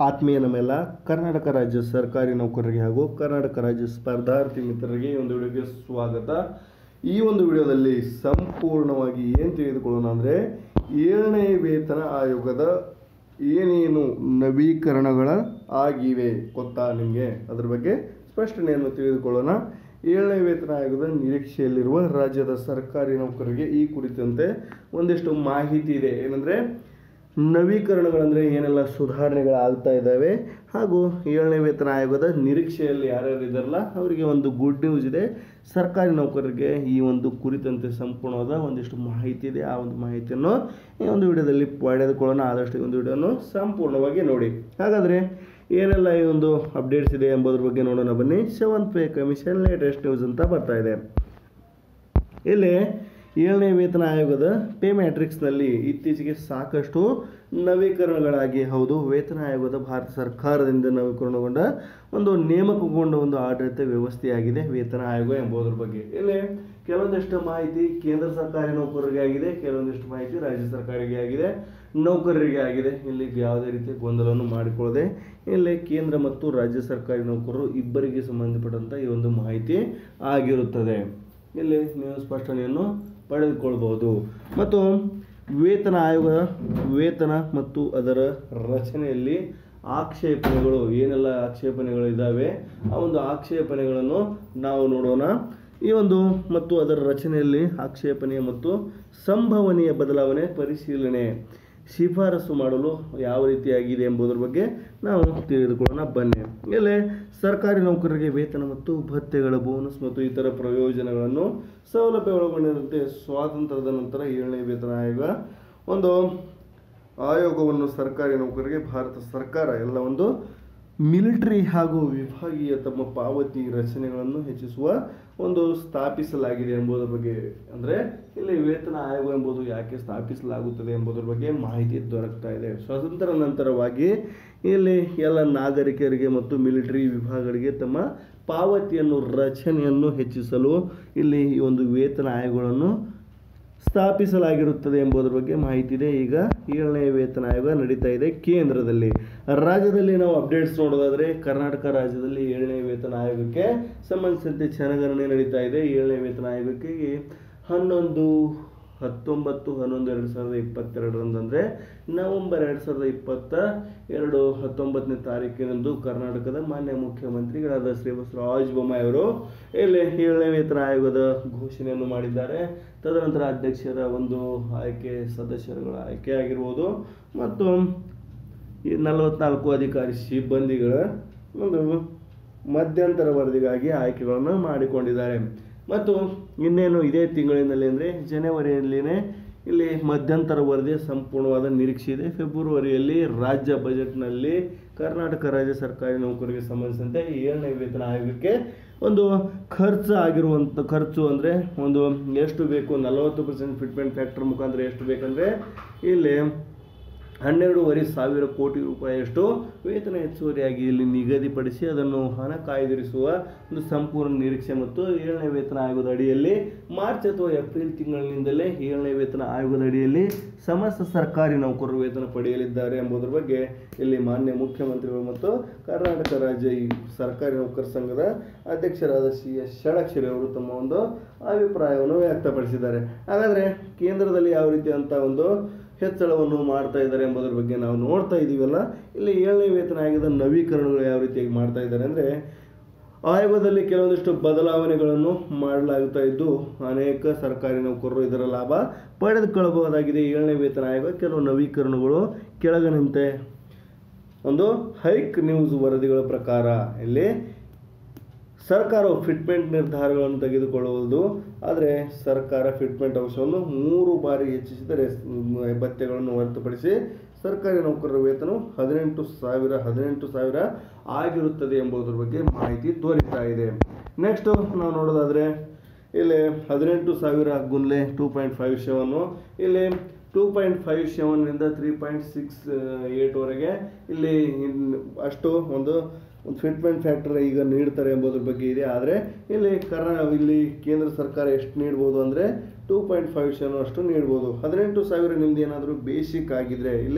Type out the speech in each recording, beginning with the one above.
ಆತ್ಮೀಯ ನಮ್ಮೆಲ್ಲ ಕರ್ನಾಟಕ ರಾಜ್ಯ ಸರ್ಕಾರಿ ನೌಕರರಿಗೆ ಹಾಗೂ ಕರ್ನಾಟಕ ರಾಜ್ಯ ಸ್ಪರ್ಧಾರ್ಥಿ ಮಿತ್ರರಿಗೆ ಈ ಒಂದು ವಿಡಿಯೋಗೆ ಸ್ವಾಗತ ಈ ಒಂದು ವಿಡಿಯೋದಲ್ಲಿ ಸಂಪೂರ್ಣವಾಗಿ ಏನು ತಿಳಿದುಕೊಳ್ಳೋಣ ಅಂದರೆ ಏಳನೇ ವೇತನ ಆಯೋಗದ ಏನೇನು ನವೀಕರಣಗಳ ಆಗಿವೆ ಗೊತ್ತಾ ನಿಮಗೆ ಅದ್ರ ಬಗ್ಗೆ ಸ್ಪಷ್ಟನೆಯನ್ನು ತಿಳಿದುಕೊಳ್ಳೋಣ ಏಳನೇ ವೇತನ ಆಯೋಗದ ನಿರೀಕ್ಷೆಯಲ್ಲಿರುವ ರಾಜ್ಯದ ಸರ್ಕಾರಿ ನೌಕರರಿಗೆ ಈ ಕುರಿತಂತೆ ಒಂದಿಷ್ಟು ಮಾಹಿತಿ ಇದೆ ಏನಂದರೆ ನವೀಕರಣಗಳಂದರೆ ಏನೆಲ್ಲ ಸುಧಾರಣೆಗಳಾಗ್ತಾ ಇದ್ದಾವೆ ಹಾಗೂ ಏಳನೇ ವೇತನ ಆಯೋಗದ ನಿರೀಕ್ಷೆಯಲ್ಲಿ ಯಾರ್ಯಾರು ಇದ್ದಾರಲ್ಲ ಅವರಿಗೆ ಒಂದು ಗುಡ್ ನ್ಯೂಸ್ ಇದೆ ಸರ್ಕಾರಿ ನೌಕರರಿಗೆ ಈ ಒಂದು ಕುರಿತಂತೆ ಸಂಪೂರ್ಣವಾದ ಒಂದಿಷ್ಟು ಮಾಹಿತಿ ಇದೆ ಆ ಒಂದು ಮಾಹಿತಿಯನ್ನು ಈ ಒಂದು ವಿಡಿಯೋದಲ್ಲಿ ಪಡೆದುಕೊಳ್ಳೋಣ ಆದಷ್ಟು ಈ ಒಂದು ವಿಡಿಯೋನು ಸಂಪೂರ್ಣವಾಗಿ ನೋಡಿ ಹಾಗಾದರೆ ಏನೆಲ್ಲ ಈ ಒಂದು ಅಪ್ಡೇಟ್ಸ್ ಇದೆ ಎಂಬುದ್ರ ಬಗ್ಗೆ ನೋಡೋಣ ಬನ್ನಿ seventh pay commission latest news ಅಂತ ಬರ್ತಾ ಇದೆ ಇಲ್ಲಿ ಏಳನೇ ವೇತನ ಆಯೋಗದ ಪೇ ಮ್ಯಾಟ್ರಿಕ್ಸ್ನಲ್ಲಿ ಇತ್ತೀಚೆಗೆ ಸಾಕಷ್ಟು ನವೀಕರಣಗಳಾಗಿ ಹೌದು ವೇತನ ಆಯೋಗದ ಭಾರತ ಸರ್ಕಾರದಿಂದ ನವೀಕರಣಗೊಂಡ ಒಂದು ನೇಮಕಗೊಂಡ ಒಂದು ಆಡಳಿತ ವ್ಯವಸ್ಥೆಯಾಗಿದೆ ವೇತನ ಆಯೋಗ ಎಂಬುದರ ಬಗ್ಗೆ ಇಲ್ಲಿ ಕೆಲವೊಂದಿಷ್ಟು ಮಾಹಿತಿ ಕೇಂದ್ರ ಸರ್ಕಾರಿ ನೌಕರರಿಗೆ ಆಗಿದೆ ಕೆಲವೊಂದಿಷ್ಟು ಮಾಹಿತಿ ರಾಜ್ಯ ಸರ್ಕಾರಿಗೆ ಆಗಿದೆ ನೌಕರರಿಗೆ ಆಗಿದೆ ಇಲ್ಲಿ ಯಾವುದೇ ರೀತಿಯ ಗೊಂದಲವನ್ನು ಮಾಡಿಕೊಳ್ಳದೆ ಇಲ್ಲಿ ಕೇಂದ್ರ ಮತ್ತು ರಾಜ್ಯ ಸರ್ಕಾರಿ ನೌಕರರು ಇಬ್ಬರಿಗೆ ಸಂಬಂಧಪಟ್ಟಂಥ ಈ ಒಂದು ಮಾಹಿತಿ ಆಗಿರುತ್ತದೆ ಇಲ್ಲಿ ನೀವು ಸ್ಪಷ್ಟನೆಯನ್ನು ಪಡೆದುಕೊಳ್ಬಹುದು ಮತ್ತು ವೇತನ ಆಯೋಗದ ವೇತನ ಮತ್ತು ಅದರ ರಚನೆಯಲ್ಲಿ ಆಕ್ಷೇಪಣೆಗಳು ಏನೆಲ್ಲ ಆಕ್ಷೇಪಣೆಗಳು ಇದ್ದಾವೆ ಆ ಒಂದು ಆಕ್ಷೇಪಣೆಗಳನ್ನು ನಾವು ನೋಡೋಣ ಈ ಒಂದು ಮತ್ತು ಅದರ ರಚನೆಯಲ್ಲಿ ಆಕ್ಷೇಪಣೆ ಮತ್ತು ಸಂಭವನೀಯ ಬದಲಾವಣೆ ಪರಿಶೀಲನೆ ಶಿಫಾರಸು ಮಾಡಲು ಯಾವ ರೀತಿಯಾಗಿದೆ ಎಂಬುದರ ಬಗ್ಗೆ ನಾವು ತಿಳಿದುಕೊಳ್ಳೋಣ ಬನ್ನಿ ಇಲ್ಲಿ ಸರ್ಕಾರಿ ನೌಕರರಿಗೆ ವೇತನ ಮತ್ತು ಭತ್ಯೆಗಳ ಬೋನಸ್ ಮತ್ತು ಇತರ ಪ್ರಯೋಜನಗಳನ್ನು ಸೌಲಭ್ಯ ಒಳಗೊಂಡಿರುವಂತೆ ಸ್ವಾತಂತ್ರ್ಯದ ನಂತರ ಏಳನೇ ವೇತನ ಆಯೋಗ ಒಂದು ಆಯೋಗವನ್ನು ಸರ್ಕಾರಿ ನೌಕರರಿಗೆ ಭಾರತ ಸರ್ಕಾರ ಎಲ್ಲ ಒಂದು ಮಿಲಿಟರಿ ಹಾಗೂ ವಿಭಾಗೀಯ ತಮ್ಮ ಪಾವತಿ ರಚನೆಗಳನ್ನು ಹೆಚ್ಚಿಸುವ ಒಂದು ಸ್ಥಾಪಿಸಲಾಗಿದೆ ಎಂಬುದರ ಬಗ್ಗೆ ಅಂದರೆ ಇಲ್ಲಿ ವೇತನ ಆಯೋಗ ಎಂಬುದು ಯಾಕೆ ಸ್ಥಾಪಿಸಲಾಗುತ್ತದೆ ಎಂಬುದರ ಬಗ್ಗೆ ಮಾಹಿತಿ ದೊರಕ್ತಾ ಇದೆ ಸ್ವಾತಂತ್ರ್ಯ ನಂತರವಾಗಿ ಇಲ್ಲಿ ಎಲ್ಲ ನಾಗರಿಕರಿಗೆ ಮತ್ತು ಮಿಲಿಟರಿ ವಿಭಾಗಗಳಿಗೆ ತಮ್ಮ ಪಾವತಿಯನ್ನು ರಚನೆಯನ್ನು ಹೆಚ್ಚಿಸಲು ಇಲ್ಲಿ ಈ ಒಂದು ವೇತನ ಆಯೋಗಗಳನ್ನು ಸ್ಥಾಪಿಸಲಾಗಿರುತ್ತದೆ ಎಂಬುದರ ಬಗ್ಗೆ ಮಾಹಿತಿ ಇದೆ ಈಗ ಏಳನೇ ವೇತನ ಆಯೋಗ ನಡೀತಾ ಇದೆ ಕೇಂದ್ರದಲ್ಲಿ ರಾಜ್ಯದಲ್ಲಿ ನಾವು ಅಪ್ಡೇಟ್ಸ್ ನೋಡೋದಾದ್ರೆ ಕರ್ನಾಟಕ ರಾಜ್ಯದಲ್ಲಿ ಏಳನೇ ವೇತನ ಆಯೋಗಕ್ಕೆ ಸಂಬಂಧಿಸಿದಂತೆ ಜನಗಣನೆ ನಡೀತಾ ಇದೆ ಏಳನೇ ವೇತನ ಆಯೋಗಕ್ಕೆ ಹನ್ನೊಂದು ಹತ್ತೊಂಬತ್ತು ಹನ್ನೊಂದು ಎರಡು ಸಾವಿರದ ಇಪ್ಪತ್ತೆರಡರಂದು ಅಂದರೆ ನವೆಂಬರ್ ಎರಡು ಸಾವಿರದ ಇಪ್ಪತ್ತ ಎರಡು ಹತ್ತೊಂಬತ್ತನೇ ತಾರೀಕಿನಂದು ಕರ್ನಾಟಕದ ಮಾನ್ಯ ಮುಖ್ಯಮಂತ್ರಿಗಳಾದ ಶ್ರೀ ಬಸವರಾಜ ಬೊಮ್ಮಾಯಿ ಅವರು ಇಲ್ಲಿ ಏಳನೇ ವೇತನ ಆಯೋಗದ ಘೋಷಣೆಯನ್ನು ಮಾಡಿದ್ದಾರೆ ತದನಂತರ ಅಧ್ಯಕ್ಷರ ಒಂದು ಆಯ್ಕೆ ಸದಸ್ಯರುಗಳ ಆಯ್ಕೆ ಆಗಿರ್ಬೋದು ಮತ್ತು ಈ ನಲವತ್ನಾಲ್ಕು ಅಧಿಕಾರಿ ಸಿಬ್ಬಂದಿಗಳ ಒಂದು ಮಧ್ಯಂತರ ವರದಿಗಾಗಿ ಆಯ್ಕೆಗಳನ್ನು ಮಾಡಿಕೊಂಡಿದ್ದಾರೆ ಮತ್ತು ಇನ್ನೇನು ಇದೇ ತಿಂಗಳಿನಲ್ಲಿ ಅಂದರೆ ಜನವರಿಯಲ್ಲಿನೇ ಇಲ್ಲಿ ಮಧ್ಯಂತರ ವರದಿ ಸಂಪೂರ್ಣವಾದ ನಿರೀಕ್ಷೆ ಇದೆ ಫೆಬ್ರವರಿಯಲ್ಲಿ ರಾಜ್ಯ ಬಜೆಟ್ನಲ್ಲಿ ಕರ್ನಾಟಕ ರಾಜ್ಯ ಸರ್ಕಾರಿ ನೌಕರಿಗೆ ಸಂಬಂಧಿಸಿದಂತೆ ಏಳನೇ ವೇತನ ಆಯೋಗಕ್ಕೆ ಒಂದು ಖರ್ಚು ಆಗಿರುವಂಥ ಖರ್ಚು ಅಂದರೆ ಒಂದು ಎಷ್ಟು ಬೇಕು ನಲವತ್ತು ಪರ್ಸೆಂಟ್ ಫಿಟ್ಮೆಂಟ್ ಫ್ಯಾಕ್ಟರ್ ಮುಖಾಂತರ ಎಷ್ಟು ಬೇಕಂದರೆ ಇಲ್ಲಿ ಹನ್ನೆರಡೂವರೆ ಸಾವಿರ ಕೋಟಿ ರೂಪಾಯಿಯಷ್ಟು ವೇತನ ಹೆಚ್ಚುವರಿಯಾಗಿ ಇಲ್ಲಿ ನಿಗದಿಪಡಿಸಿ ಅದನ್ನು ಹಣ ಕಾಯ್ದಿರಿಸುವ ಒಂದು ಸಂಪೂರ್ಣ ನಿರೀಕ್ಷೆ ಮತ್ತು ಏಳನೇ ವೇತನ ಆಯೋಗದ ಅಡಿಯಲ್ಲಿ ಮಾರ್ಚ್ ಅಥವಾ ಏಪ್ರಿಲ್ ತಿಂಗಳಿನಿಂದಲೇ ಏಳನೇ ವೇತನ ಆಯೋಗದ ಅಡಿಯಲ್ಲಿ ಸಮಸ್ತ ಸರ್ಕಾರಿ ನೌಕರರು ವೇತನ ಪಡೆಯಲಿದ್ದಾರೆ ಎಂಬುದರ ಬಗ್ಗೆ ಇಲ್ಲಿ ಮಾನ್ಯ ಮುಖ್ಯಮಂತ್ರಿಗಳು ಮತ್ತು ಕರ್ನಾಟಕ ರಾಜ್ಯ ಈ ಸರ್ಕಾರಿ ನೌಕರ ಸಂಘದ ಅಧ್ಯಕ್ಷರಾದ ಸಿ ಎಸ್ ಷಡಕ್ಷರಿ ಅವರು ತಮ್ಮ ಒಂದು ಅಭಿಪ್ರಾಯವನ್ನು ವ್ಯಕ್ತಪಡಿಸಿದ್ದಾರೆ ಹಾಗಾದರೆ ಕೇಂದ್ರದಲ್ಲಿ ಯಾವ ರೀತಿಯಂಥ ಒಂದು ಹೆಚ್ಚಳವನ್ನು ಮಾಡ್ತಾ ಇದ್ದಾರೆ ಎಂಬುದರ ಬಗ್ಗೆ ನಾವು ನೋಡ್ತಾ ಇದ್ದೀವಲ್ಲ ಇಲ್ಲಿ ಏಳನೇ ವೇತನ ಆಯೋಗದ ನವೀಕರಣಗಳು ಯಾವ ರೀತಿಯಾಗಿ ಮಾಡ್ತಾ ಇದ್ದಾರೆ ಅಂದರೆ ಆಯೋಗದಲ್ಲಿ ಕೆಲವೊಂದಿಷ್ಟು ಬದಲಾವಣೆಗಳನ್ನು ಮಾಡಲಾಗುತ್ತಾ ಇದ್ದು ಅನೇಕ ಸರ್ಕಾರಿ ನೌಕರರು ಇದರ ಲಾಭ ಪಡೆದುಕೊಳ್ಳಬಹುದಾಗಿದೆ ಏಳನೇ ವೇತನ ಆಯೋಗ ಕೆಲವು ನವೀಕರಣಗಳು ಕೆಳಗಿನಂತೆ ಒಂದು ಹೈಕ್ ನ್ಯೂಸ್ ವರದಿಗಳ ಪ್ರಕಾರ ಇಲ್ಲಿ ಸರ್ಕಾರವು ಫಿಟ್ಮೆಂಟ್ ನಿರ್ಧಾರಗಳನ್ನು ತೆಗೆದುಕೊಳ್ಳುವುದು ಆದರೆ ಸರ್ಕಾರ ಫಿಟ್ಮೆಂಟ್ ಅಂಶವನ್ನು ಮೂರು ಬಾರಿ ಹೆಚ್ಚಿಸಿದರೆ ಭತ್ಯೆಗಳನ್ನು ಹೊರತುಪಡಿಸಿ ಸರ್ಕಾರಿ ನೌಕರರ ವೇತನ ಹದಿನೆಂಟು ಸಾವಿರ ಹದಿನೆಂಟು ಸಾವಿರ ಆಗಿರುತ್ತದೆ ಎಂಬುದರ ಬಗ್ಗೆ ಮಾಹಿತಿ ದೊರೀತಾ ಇದೆ ನೆಕ್ಸ್ಟು ನಾವು ನೋಡೋದಾದರೆ ಇಲ್ಲಿ ಹದಿನೆಂಟು ಸಾವಿರ ಗುನ್ಲೆ ಟೂ ಪಾಯಿಂಟ್ ಫೈವ್ ಸೆವೆನ್ನು ಇಲ್ಲಿ ಟೂ ಪಾಯಿಂಟ್ ಫೈವ್ ಸೆವೆನ್ನಿಂದ ತ್ರೀ ಪಾಯಿಂಟ್ ಸಿಕ್ಸ್ ಏಟ್ವರೆಗೆ ಇಲ್ಲಿ ಇನ್- ಅಷ್ಟು ಒಂದು ಒಂದು ಫಿಟ್ಮೆಂಟ್ ಫ್ಯಾಕ್ಟರ್ ಈಗ ನೀಡ್ತಾರೆ ಎಂಬುದ್ರ ಬಗ್ಗೆ ಇದೆ ಆದರೆ ಇಲ್ಲಿ ಕರ್ನಾ ಇಲ್ಲಿ ಕೇಂದ್ರ ಸರ್ಕಾರ ಎಷ್ಟು ನೀಡ್ಬೋದು ಅಂದರೆ ಟೂ ಪಾಯಿಂಟ್ ಫೈವ್ ಸೆವೆನ್ ಅಷ್ಟು ನೀಡ್ಬೋದು ಹದಿನೆಂಟು ಸಾವಿರ ನಿಮ್ದು ಏನಾದರೂ ಬೇಸಿಕ್ ಆಗಿದ್ರೆ ಇಲ್ಲಿ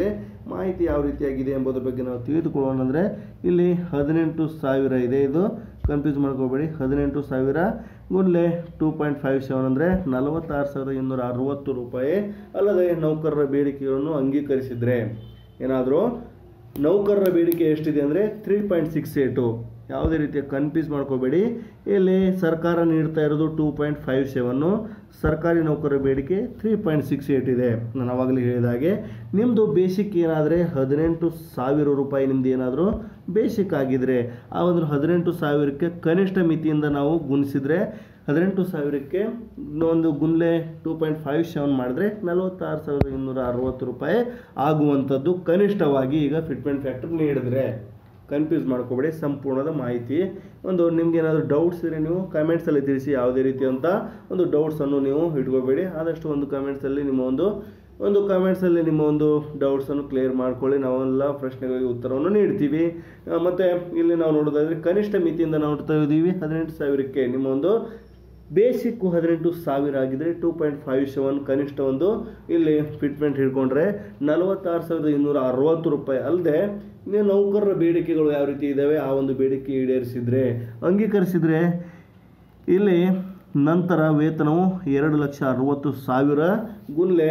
ಮಾಹಿತಿ ಯಾವ ರೀತಿಯಾಗಿದೆ ಎಂಬುದರ ಬಗ್ಗೆ ನಾವು ತಿಳಿದುಕೊಳ್ಳೋಣ ಅಂದರೆ ಇಲ್ಲಿ ಹದಿನೆಂಟು ಸಾವಿರ ಇದೆ ಇದು ಕನ್ಫ್ಯೂಸ್ ಮಾಡ್ಕೋಬೇಡಿ ಹದಿನೆಂಟು ಸಾವಿರ ಗುಂಡ್ಲೆ ಟೂ ಪಾಯಿಂಟ್ ಫೈವ್ ಸೆವೆನ್ ಅಂದರೆ ನಲವತ್ತಾರು ಸಾವಿರದ ಇನ್ನೂರ ಅರವತ್ತು ರೂಪಾಯಿ ಅಲ್ಲದೆ ನೌಕರರ ಬೇಡಿಕೆಗಳನ್ನು ಅಂಗೀಕರಿಸಿದರೆ ಏನಾದರೂ ನೌಕರರ ಬೇಡಿಕೆ ಎಷ್ಟಿದೆ ಅಂದರೆ ತ್ರೀ ಪಾಯಿಂಟ್ ಸಿಕ್ಸ್ ಏಟು ಯಾವುದೇ ರೀತಿಯ ಕನ್ಫ್ಯೂಸ್ ಮಾಡ್ಕೋಬೇಡಿ ಇಲ್ಲಿ ಸರ್ಕಾರ ನೀಡ್ತಾ ಇರೋದು ಟೂ ಪಾಯಿಂಟ್ ಫೈವ್ ಸೆವೆನ್ನು ಸರ್ಕಾರಿ ನೌಕರರ ಬೇಡಿಕೆ ತ್ರೀ ಪಾಯಿಂಟ್ ಸಿಕ್ಸ್ ಏಟ್ ಇದೆ ನಾನು ಆವಾಗಲೇ ಹೇಳಿದ ಹಾಗೆ ನಿಮ್ಮದು ಬೇಸಿಕ್ ಏನಾದರೆ ಹದಿನೆಂಟು ಸಾವಿರ ರೂಪಾಯಿ ನಿಮ್ಮದು ಏನಾದರೂ ಬೇಸಿಕ್ ಆಗಿದ್ರೆ ಆ ಒಂದು ಹದಿನೆಂಟು ಸಾವಿರಕ್ಕೆ ಕನಿಷ್ಠ ಮಿತಿಯಿಂದ ನಾವು ಗುಣಿಸಿದರೆ ಹದಿನೆಂಟು ಸಾವಿರಕ್ಕೆ ಒಂದು ಗುನ್ಲೆ ಟೂ ಪಾಯಿಂಟ್ ಫೈವ್ ಸೆವೆನ್ ಮಾಡಿದ್ರೆ ನಲವತ್ತಾರು ಸಾವಿರದ ಇನ್ನೂರ ಅರವತ್ತು ರೂಪಾಯಿ ಆಗುವಂಥದ್ದು ಕನಿಷ್ಠವಾಗಿ ಈಗ ಫಿಟ್ಮೆಂಟ್ ಫ್ಯಾಕ್ಟರ್ ನೀಡಿದ್ರೆ ಕನ್ಫ್ಯೂಸ್ ಮಾಡ್ಕೋಬೇಡಿ ಸಂಪೂರ್ಣದ ಮಾಹಿತಿ ಒಂದು ನಿಮ್ಗೆ ಏನಾದರೂ ಡೌಟ್ಸ್ ಇದ್ರೆ ನೀವು ಕಮೆಂಟ್ಸಲ್ಲಿ ತಿಳಿಸಿ ಯಾವುದೇ ರೀತಿಯಂಥ ಒಂದು ಡೌಟ್ಸನ್ನು ನೀವು ಇಟ್ಕೋಬೇಡಿ ಆದಷ್ಟು ಒಂದು ಕಮೆಂಟ್ಸಲ್ಲಿ ನಿಮ್ಮ ಒಂದು ಒಂದು ಕಮೆಂಟ್ಸಲ್ಲಿ ನಿಮ್ಮ ಒಂದು ಡೌಟ್ಸನ್ನು ಕ್ಲಿಯರ್ ಮಾಡ್ಕೊಳ್ಳಿ ನಾವೆಲ್ಲ ಪ್ರಶ್ನೆಗಳಿಗೆ ಉತ್ತರವನ್ನು ನೀಡ್ತೀವಿ ಆ, ಮತ್ತೆ ಇಲ್ಲಿ ನಾವು ನೋಡೋದಾದ್ರೆ ಕನಿಷ್ಠ ಮಿತಿಯಿಂದ ನಾವು ನೋಡ್ತಾ ಇದ್ದೀವಿ ಹದಿನೆಂಟು ಸಾವಿರಕ್ಕೆ ನಿಮ್ಮ ಒಂದು ಬೇಸಿಕ್ಕು ಹದಿನೆಂಟು ಸಾವಿರ ಆಗಿದ್ರೆ ಟೂ ಪಾಯಿಂಟ್ ಫೈವ್ ಸೆವೆನ್ ಕನಿಷ್ಠ ಒಂದು ಇಲ್ಲಿ ಫಿಟ್ಮೆಂಟ್ ಹಿಡ್ಕೊಂಡ್ರೆ ನಲವತ್ತಾರು ಸಾವಿರದ ಇನ್ನೂರ ಅರವತ್ತು ರೂಪಾಯಿ ಅಲ್ಲದೆ ನೀವು ನೌಕರರ ಬೇಡಿಕೆಗಳು ಯಾವ ರೀತಿ ಇದ್ದಾವೆ ಆ ಒಂದು ಬೇಡಿಕೆ ಈಡೇರಿಸಿದ್ರೆ ಅಂಗೀಕರಿಸಿದ್ರೆ ಇಲ್ಲಿ ನಂತರ ವೇತನವು ಎರಡು ಲಕ್ಷ ಅರವತ್ತು ಸಾವಿರ ಗುನ್ಲೆ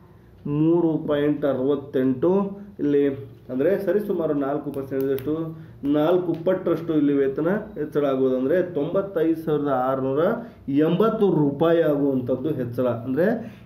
ಮೂರು ಪಾಯಿಂಟ್ ಅರವತ್ತೆಂಟು ಇಲ್ಲಿ ಅಂದರೆ ಸರಿಸುಮಾರು ನಾಲ್ಕು ಪರ್ಸೆಂಟಷ್ಟು ನಾಲ್ಕು ಪಟ್ಟರಷ್ಟು ಇಲ್ಲಿ ವೇತನ ಹೆಚ್ಚಳ ಆಗುವುದು ಅಂದರೆ ತೊಂಬತ್ತೈದು ಸಾವಿರದ ಆರುನೂರ ಎಂಬತ್ತು ರೂಪಾಯಿ ಆಗುವಂಥದ್ದು ಹೆಚ್ಚಳ ಅಂದರೆ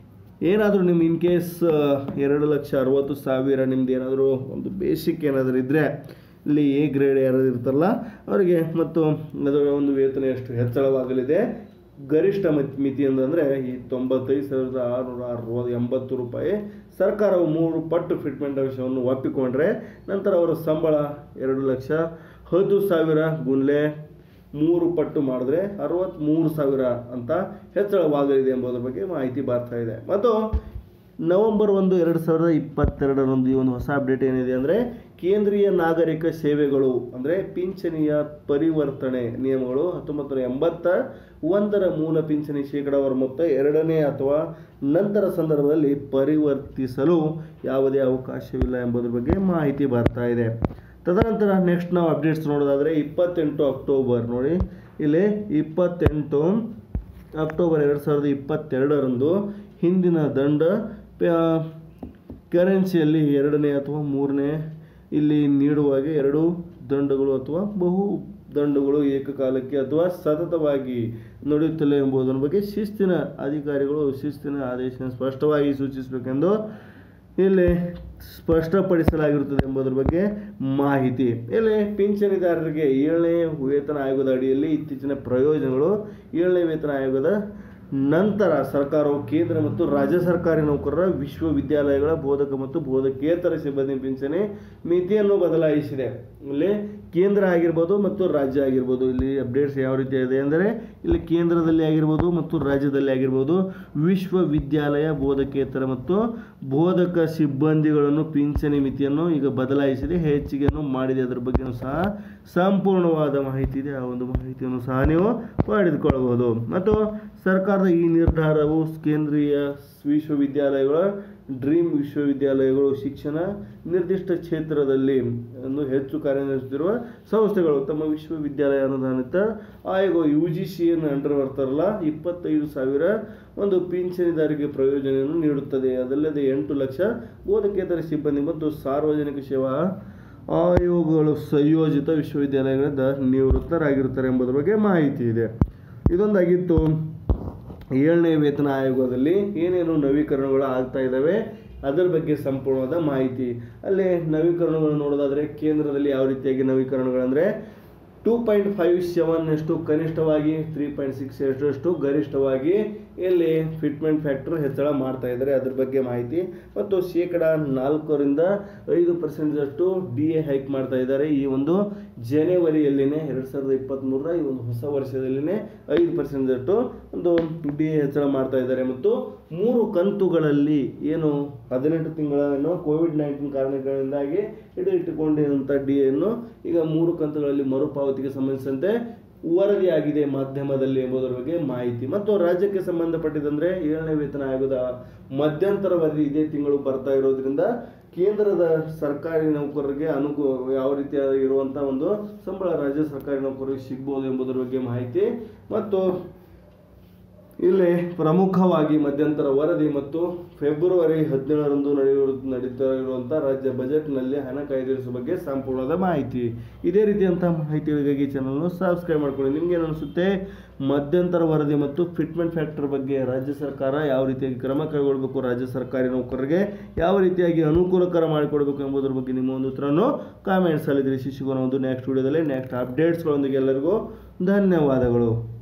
ಏನಾದರೂ ನಿಮ್ಮ ಇನ್ ಕೇಸ್ ಎರಡು ಲಕ್ಷ ಅರವತ್ತು ಸಾವಿರ ನಿಮ್ದು ಏನಾದರೂ ಒಂದು ಬೇಸಿಕ್ ಏನಾದರೂ ಇದ್ದರೆ ಇಲ್ಲಿ ಎ ಗ್ರೇಡ್ ಯಾರು ಇರ್ತಾರಲ್ಲ ಅವರಿಗೆ ಮತ್ತು ಅದರ ಒಂದು ವೇತನ ಎಷ್ಟು ಹೆಚ್ಚಳವಾಗಲಿದೆ ಗರಿಷ್ಠ ಮಿತಿ ಮಿತಿ ಅಂತಂದರೆ ಈ ತೊಂಬತ್ತೈದು ಸಾವಿರದ ಆರುನೂರ ಅರವತ್ತು ಎಂಬತ್ತು ರೂಪಾಯಿ ಸರ್ಕಾರವು ಮೂರು ಪಟ್ಟು ಫಿಟ್ಮೆಂಟ್ ಅಂಶವನ್ನು ಒಪ್ಪಿಕೊಂಡ್ರೆ ನಂತರ ಅವರ ಸಂಬಳ ಎರಡು ಲಕ್ಷ ಹತ್ತು ಸಾವಿರ ಗುನ್ಲೆ ಮೂರು ಪಟ್ಟು ಮಾಡಿದ್ರೆ ಅರವತ್ತ್ಮೂರು ಸಾವಿರ ಅಂತ ಹೆಚ್ಚಳವಾಗಲಿದೆ ಎಂಬುದರ ಬಗ್ಗೆ ಮಾಹಿತಿ ಬರ್ತಾ ಇದೆ ಮತ್ತು ನವೆಂಬರ್ ಒಂದು ಎರಡು ಸಾವಿರದ ಇಪ್ಪತ್ತೆರಡರಂದು ಈ ಒಂದು ಹೊಸ ಅಪ್ಡೇಟ್ ಏನಿದೆ ಅಂದರೆ ಕೇಂದ್ರೀಯ ನಾಗರಿಕ ಸೇವೆಗಳು ಅಂದರೆ ಪಿಂಚಣಿಯ ಪರಿವರ್ತನೆ ನಿಯಮಗಳು ಹತ್ತೊಂಬತ್ತು ನೂರ ಎಂಬತ್ತ ಒಂದರ ಮೂಲ ಪಿಂಚಣಿ ಶೇಕಡಾವಾರು ಮೊತ್ತ ಎರಡನೇ ಅಥವಾ ನಂತರ ಸಂದರ್ಭದಲ್ಲಿ ಪರಿವರ್ತಿಸಲು ಯಾವುದೇ ಅವಕಾಶವಿಲ್ಲ ಎಂಬುದರ ಬಗ್ಗೆ ಮಾಹಿತಿ ಬರ್ತಾ ಇದೆ ತದನಂತರ ನೆಕ್ಸ್ಟ್ ನಾವು ಅಪ್ಡೇಟ್ಸ್ ನೋಡೋದಾದರೆ ಇಪ್ಪತ್ತೆಂಟು ಅಕ್ಟೋಬರ್ ನೋಡಿ ಇಲ್ಲಿ ಇಪ್ಪತ್ತೆಂಟು ಅಕ್ಟೋಬರ್ ಎರಡು ಸಾವಿರದ ಇಪ್ಪತ್ತೆರಡರಂದು ಹಿಂದಿನ ದಂಡ ಪ- ಕರೆನ್ಸಿಯಲ್ಲಿ ಎರಡನೇ ಅಥವಾ ಮೂರನೇ ಇಲ್ಲಿ ನೀಡುವಾಗೆ ಎರಡು ದಂಡಗಳು ಅಥವಾ ಬಹು ದಂಡಗಳು ಏಕಕಾಲಕ್ಕೆ ಅಥವಾ ಸತತವಾಗಿ ನಡೆಯುತ್ತಿಲ್ಲ ಎಂಬುದರ ಬಗ್ಗೆ ಶಿಸ್ತಿನ ಅಧಿಕಾರಿಗಳು ಶಿಸ್ತಿನ ಆದೇಶ ಸ್ಪಷ್ಟವಾಗಿ ಸೂಚಿಸಬೇಕೆಂದು ಇಲ್ಲಿ ಸ್ಪಷ್ಟಪಡಿಸಲಾಗಿರುತ್ತದೆ ಎಂಬುದರ ಬಗ್ಗೆ ಮಾಹಿತಿ ಇಲ್ಲಿ ಪಿಂಚಣಿದಾರರಿಗೆ ಏಳನೇ ವೇತನ ಆಯೋಗದ ಅಡಿಯಲ್ಲಿ ಇತ್ತೀಚಿನ ಪ್ರಯೋಜನಗಳು ಏಳನೇ ವೇತನ ಆಯೋಗದ ನಂತರ ಸರ್ಕಾರವು ಕೇಂದ್ರ ಮತ್ತು ರಾಜ್ಯ ಸರ್ಕಾರಿ ನೌಕರರ ವಿಶ್ವವಿದ್ಯಾಲಯಗಳ ಬೋಧಕ ಮತ್ತು ಬೋಧಕೇತರ ಸಿಬ್ಬಂದಿ ಪಿಂಚಣಿ ಮಿತಿಯನ್ನು ಬದಲಾಯಿಸಿದೆ ಇಲ್ಲಿ ಕೇಂದ್ರ ಆಗಿರ್ಬೋದು ಮತ್ತು ರಾಜ್ಯ ಆಗಿರ್ಬೋದು ಇಲ್ಲಿ ಅಪ್ಡೇಟ್ಸ್ ಯಾವ ರೀತಿ ಇದೆ ಅಂದರೆ ಇಲ್ಲಿ ಕೇಂದ್ರದಲ್ಲಿ ಆಗಿರ್ಬೋದು ಮತ್ತು ರಾಜ್ಯದಲ್ಲಿ ಆಗಿರ್ಬೋದು ವಿಶ್ವವಿದ್ಯಾಲಯ ಬೋಧಕೇತರ ಮತ್ತು ಬೋಧಕ ಸಿಬ್ಬಂದಿಗಳನ್ನು ಪಿಂಚಣಿ ಮಿತಿಯನ್ನು ಈಗ ಬದಲಾಯಿಸಿದೆ ಹೆಚ್ಚಿಗೆಯನ್ನು ಮಾಡಿದೆ ಅದರ ಬಗ್ಗೆಯೂ ಸಹ ಸಂಪೂರ್ಣವಾದ ಮಾಹಿತಿ ಇದೆ ಆ ಒಂದು ಮಾಹಿತಿಯನ್ನು ಸಹ ನೀವು ಪಡೆದುಕೊಳ್ಳಬಹುದು ಮತ್ತು ಸರ್ಕಾರದ ಈ ನಿರ್ಧಾರವು ಕೇಂದ್ರೀಯ ವಿಶ್ವವಿದ್ಯಾಲಯಗಳ ಡ್ರೀಮ್ ವಿಶ್ವವಿದ್ಯಾಲಯಗಳು ಶಿಕ್ಷಣ ನಿರ್ದಿಷ್ಟ ಕ್ಷೇತ್ರದಲ್ಲಿ ಒಂದು ಹೆಚ್ಚು ಕಾರ್ಯನಿರ್ವಹಿಸುತ್ತಿರುವ ಸಂಸ್ಥೆಗಳು ತಮ್ಮ ವಿಶ್ವವಿದ್ಯಾಲಯ ಅನುದಾನಿತ ಆಯೋಗ ಯು ಜಿ ಸಿಯನ್ನು ಅಂಡರ್ ಬರ್ತಾರಲ್ಲ ಇಪ್ಪತ್ತೈದು ಸಾವಿರ ಒಂದು ಪಿಂಚಣಿದಾರಿಗೆ ಪ್ರಯೋಜನವನ್ನು ನೀಡುತ್ತದೆ ಅದಲ್ಲದೆ ಎಂಟು ಲಕ್ಷ ಬೋಧಕೇತರ ಸಿಬ್ಬಂದಿ ಮತ್ತು ಸಾರ್ವಜನಿಕ ಸೇವಾ ಆಯೋಗಗಳು ಸಂಯೋಜಿತ ವಿಶ್ವವಿದ್ಯಾಲಯಗಳಿಂದ ನಿವೃತ್ತರಾಗಿರುತ್ತಾರೆ ಎಂಬುದರ ಬಗ್ಗೆ ಮಾಹಿತಿ ಇದೆ ಇದೊಂದಾಗಿತ್ತು ಏಳನೇ ವೇತನ ಆಯೋಗದಲ್ಲಿ ಏನೇನು ನವೀಕರಣಗಳು ಆಗ್ತಾ ಇದ್ದಾವೆ ಅದರ ಬಗ್ಗೆ ಸಂಪೂರ್ಣವಾದ ಮಾಹಿತಿ ಅಲ್ಲಿ ನವೀಕರಣಗಳು ನೋಡೋದಾದರೆ ಕೇಂದ್ರದಲ್ಲಿ ಯಾವ ರೀತಿಯಾಗಿ ನವೀಕರಣಗಳಂದರೆ ಟೂ ಪಾಯಿಂಟ್ ಫೈವ್ ಸೆವೆನ್ ಅಷ್ಟು ಕನಿಷ್ಠವಾಗಿ ತ್ರೀ ಪಾಯಿಂಟ್ ಸಿಕ್ಸ್ ಅಷ್ಟು ಗರಿಷ್ಠವಾಗಿ ಇಲ್ಲಿ ಫಿಟ್ಮೆಂಟ್ ಫ್ಯಾಕ್ಟರ್ ಹೆಚ್ಚಳ ಮಾಡ್ತಾ ಇದ್ದಾರೆ ಅದ್ರ ಬಗ್ಗೆ ಮಾಹಿತಿ ಮತ್ತು ಶೇಕಡ ನಾಲ್ಕರಿಂದ ಐದು ಪರ್ಸೆಂಟಷ್ಟು ಡಿ ಎ ಹೈಕ್ ಮಾಡ್ತಾ ಇದ್ದಾರೆ ಈ ಒಂದು ಜನವರಿಯಲ್ಲಿನೇ ಎರಡು ಸಾವಿರದ ಇಪ್ಪತ್ತ್ಮೂರರ ಈ ಒಂದು ಹೊಸ ವರ್ಷದಲ್ಲಿನೇ ಐದು ಪರ್ಸೆಂಟಷ್ಟು ಒಂದು ಡಿ ಎ ಹೆಚ್ಚಳ ಮಾಡ್ತಾ ಇದ್ದಾರೆ ಮತ್ತು ಮೂರು ಕಂತುಗಳಲ್ಲಿ ಏನು ಹದಿನೆಂಟು ತಿಂಗಳ ಏನು ಕೋವಿಡ್ ನೈನ್ಟೀನ್ ಕಾರಣಗಳಿಂದಾಗಿ ಹಿಡಿದಿಟ್ಟುಕೊಂಡಿರುವಂಥ ಡಿ ಎನ್ನು ಈಗ ಮೂರು ಕಂತುಗಳಲ್ಲಿ ಮರುಪಾವತಿಗೆ ಸಂಬಂಧಿಸಿದಂತೆ ವರದಿಯಾಗಿದೆ ಮಾಧ್ಯಮದಲ್ಲಿ ಎಂಬುದರ ಬಗ್ಗೆ ಮಾಹಿತಿ ಮತ್ತು ರಾಜ್ಯಕ್ಕೆ ಸಂಬಂಧಪಟ್ಟಿದಂದ್ರೆ ಏಳನೇ ವೇತನ ಆಯೋಗದ ಮಧ್ಯಂತರ ವರದಿ ಇದೇ ತಿಂಗಳು ಬರ್ತಾ ಇರೋದ್ರಿಂದ ಕೇಂದ್ರದ ಸರ್ಕಾರಿ ನೌಕರರಿಗೆ ಅನುಕೂ ಯಾವ ರೀತಿಯಾದ ಇರುವಂಥ ಒಂದು ಸಂಬಳ ರಾಜ್ಯ ಸರ್ಕಾರಿ ನೌಕರರಿಗೆ ಸಿಗ್ಬೋದು ಎಂಬುದರ ಬಗ್ಗೆ ಮಾಹಿತಿ ಮತ್ತು ಇಲ್ಲಿ ಪ್ರಮುಖವಾಗಿ ಮಧ್ಯಂತರ ವರದಿ ಮತ್ತು ಫೆಬ್ರವರಿ ಹದಿನೇಳರಂದು ನಡೆಯುವ ನಡೀತಾ ಇರುವಂಥ ರಾಜ್ಯ ಬಜೆಟ್ನಲ್ಲಿ ಹಣ ಕಾಯ್ದಿರಿಸುವ ಬಗ್ಗೆ ಸಂಪೂರ್ಣದ ಮಾಹಿತಿ ಇದೇ ರೀತಿಯಂಥ ಮಾಹಿತಿಗಳಿಗಾಗಿ ಚಾನಲ್ನ ಸಬ್ಸ್ಕ್ರೈಬ್ ಮಾಡ್ಕೊಳ್ಳಿ ನಿಮ್ಗೆ ಏನು ಅನಿಸುತ್ತೆ ಮಧ್ಯಂತರ ವರದಿ ಮತ್ತು ಫಿಟ್ಮೆಂಟ್ ಫ್ಯಾಕ್ಟರ್ ಬಗ್ಗೆ ರಾಜ್ಯ ಸರ್ಕಾರ ಯಾವ ರೀತಿಯಾಗಿ ಕ್ರಮ ಕೈಗೊಳ್ಳಬೇಕು ರಾಜ್ಯ ಸರ್ಕಾರಿ ನೌಕರರಿಗೆ ಯಾವ ರೀತಿಯಾಗಿ ಅನುಕೂಲಕರ ಮಾಡಿಕೊಡ್ಬೇಕು ಎಂಬುದರ ಬಗ್ಗೆ ನಿಮ್ಮ ಒಂದು ಉತ್ತರವನ್ನು ಕಾಮೆಂಟ್ಸಲ್ಲಿ ತಿಳಿಸಿ ಸಿಗೋಣ ಒಂದು ನೆಕ್ಸ್ಟ್ ವಿಡಿಯೋದಲ್ಲಿ ನೆಕ್ಸ್ಟ್ ಅಪ್ಡೇಟ್ಸ್ಗಳೊಂದಿಗೆ ಎಲ್ಲರಿಗೂ ಧನ್ಯವಾದಗಳು